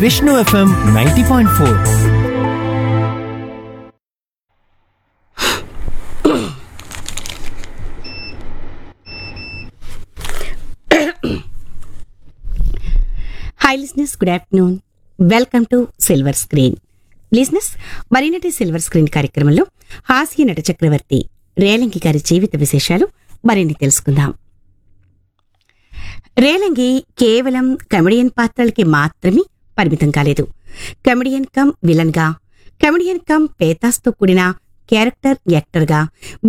Vishnu FM ninety point four hi listeners good afternoon welcome to silver screen listeners మరినటి silver screen కార్యక్రమంలో హాస్య నట చక్రవర్తి రేలంగి గారి జీవిత విశేషాలు మరిన్ని తెలుసుకుందాం రేలంగి కేవలం కమెడియన్ పాత్రలకి మాత్రమే పరిమితం కాలేదు కమెడియన్ కమ్ విలన్ గా కమెడియన్ కమ్ పేతాస్తో కూడిన క్యారెక్టర్ యాక్టర్ గా